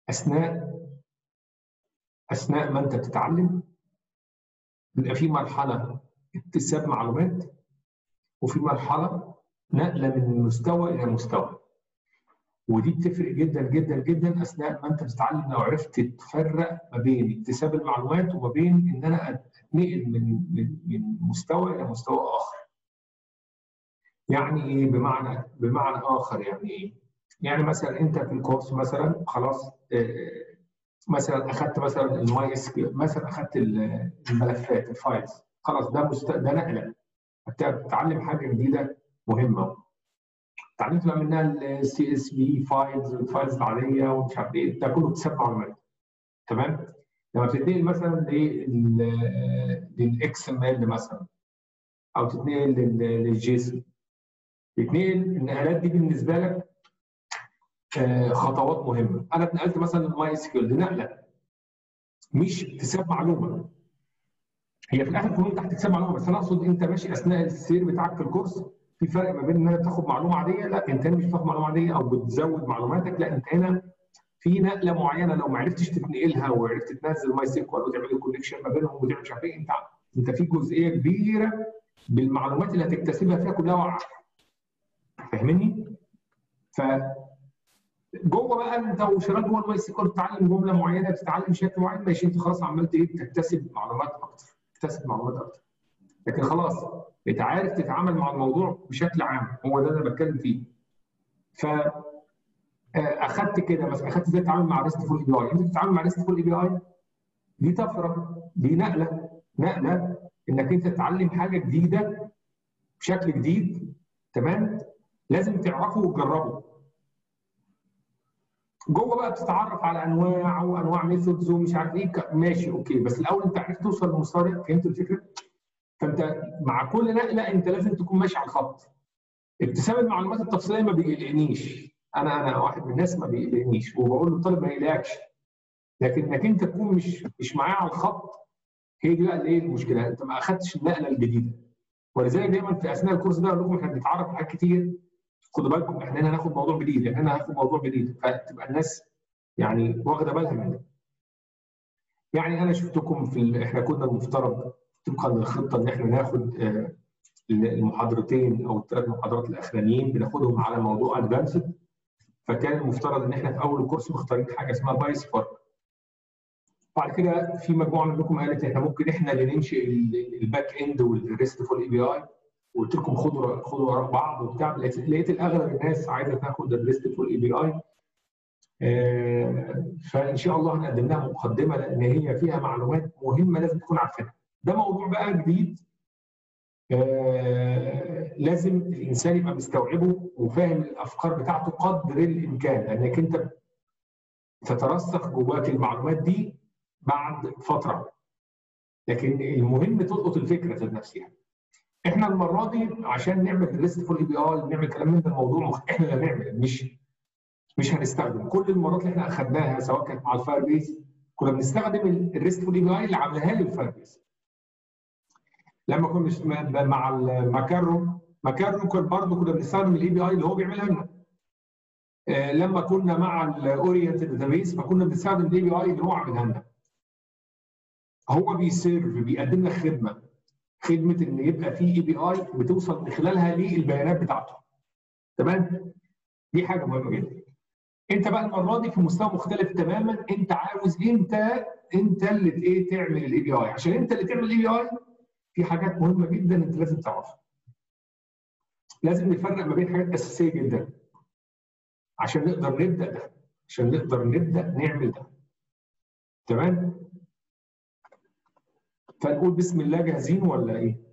اثناء اثناء ما انت بتتعلم بيبقى في مرحله اكتساب معلومات وفي مرحله نقله من مستوى الى مستوى ودي بتفرق جدا جدا جدا اثناء ما انت بتتعلم لو عرفت تفرق ما بين اكتساب المعلومات وما بين ان انا اتنقل من من من مستوى الى مستوى اخر. يعني ايه بمعنى بمعنى اخر يعني ايه؟ يعني مثلا انت في الكورس مثلا خلاص مثلا اخذت مثلا الماي اس مثلا اخذت الملفات الفايلز خلاص ده مست... ده نقله بتتعلم حاجه جديده مهمه اتعلمت بقى منها السي اس في فايلز الفايلز العاديه ومش عارف ايه ده كله اكتساب معلومات تمام لما بتتنقل مثلا للاكس ام ال مثلا او تتنقل للجيسون تتنقل النقلات دي بالنسبه لك خطوات مهمه انا اتنقلت مثلا للماي اس كيو دي نقله مش اكتساب معلومه هي في الاخر كلهم تحت اكتساب معلومه بس انا اقصد انت ماشي اثناء السير بتاعك في الكورس في فرق ما بين ان انا بتاخد معلومه عاديه لا انت هنا مش بتاخد معلومه عاديه او بتزود معلوماتك لا انت هنا في نقله معينه لو ما عرفتش تتنقلها وعرفت تنزل ماي سيكوال وتعمل كونكشن ما بينهم وتعمل مش عارف ايه انت انت في جزئيه كبيره بالمعلومات اللي هتكتسبها فيها كلها وقع فاهمني؟ ف جوه بقى انت وشغال جوه الماي سيكوال بتتعلم جمله معينه بتتعلم شكل معين ماشي انت خلاص عملت ايه؟ تكتسب معلومات اكتر تكتسب معلومات اكتر لكن خلاص انت عارف تتعامل مع الموضوع بشكل عام هو ده اللي انا بتكلم فيه ف اخدت كده بس اخدت ازاي تتعامل مع ريست فول اي بي اي انت بتتعامل مع ريست فول اي بي اي دي طفره دي نقله نقله انك انت تتعلم حاجه جديده بشكل جديد تمام لازم تعرفه وتجربه جوه بقى بتتعرف على انواع وانواع ميثودز ومش عارف ايه ماشي اوكي بس الاول انت عرفت توصل للمستوى ده فهمت الفكره؟ فانت مع كل نقله انت لازم تكون ماشي على الخط. اكتساب المعلومات التفصيليه ما بيقلقنيش انا انا واحد من الناس ما بيقلقنيش وبقول للطالب ما يقلقكش لكن انك انت تكون مش مش معاه على الخط هي دي بقى الايه المشكله انت ما اخدتش النقله الجديده ولذلك دايما في اثناء الكورس ده اقول لكم احنا بنتعرف على حاجات كتير خدوا بالكم احنا هنا هناخد موضوع جديد احنا هنا هناخد موضوع جديد فتبقى الناس يعني واخده بالها منه. يعني انا شفتكم في ال... احنا كنا المفترض طبقا للخطه ان احنا ناخد المحاضرتين او الثلاث محاضرات الاخرانيين بناخدهم على موضوع ادفانسد فكان المفترض ان احنا في اول الكورس مختارين حاجه اسمها بايس فارك. بعد كده في مجموعه منكم قالت احنا ممكن احنا اللي ننشئ الباك اند والريستفول اي بي اي وقلت لكم خدوا خدوا وراء بعض وبتاع لقيت الاغلب الناس عايزه تاخد الريستفول اي بي اي فان شاء الله هنقدم لها مقدمه لان هي فيها معلومات مهمه لازم تكون عارفينها. ده موضوع بقى جديد آه لازم الانسان يبقى مستوعبه وفاهم الافكار بتاعته قدر الامكان لانك انت تترسخ جواك المعلومات دي بعد فتره لكن المهم تلقط الفكره ذات نفسها احنا المره دي عشان نعمل ريستفول اي بي اي نعمل كلام من ده الموضوع احنا اللي هنعمل مش مش هنستخدم كل المرات اللي احنا اخذناها سواء كانت مع الفاير بيز كنا بنستخدم الريستفول اي بي اي اللي عاملاها لي الفاير بيز لما كنا مع الماكارو ماكارو كان برضه كنا بنستخدم الاي بي اي اللي هو بيعملها لنا آه لما كنا مع الاورينتد داتابيس فكنا بنستخدم الاي بي اي اللي هو عاملها لنا هو بيسيرف بيقدم لك خدمه خدمه ان يبقى في اي بي اي بتوصل من خلالها للبيانات بتاعته تمام دي حاجه مهمه جدا انت بقى المره دي في مستوى مختلف تماما انت عاوز انت انت اللي ايه تعمل الاي بي اي عشان انت اللي تعمل الاي بي اي في حاجات مهمه جدا انت لازم تعرفها لازم نفرق ما بين حاجات اساسيه جدا عشان نقدر نبدا ده عشان نقدر نبدا نعمل ده تمام فنقول بسم الله جاهزين ولا ايه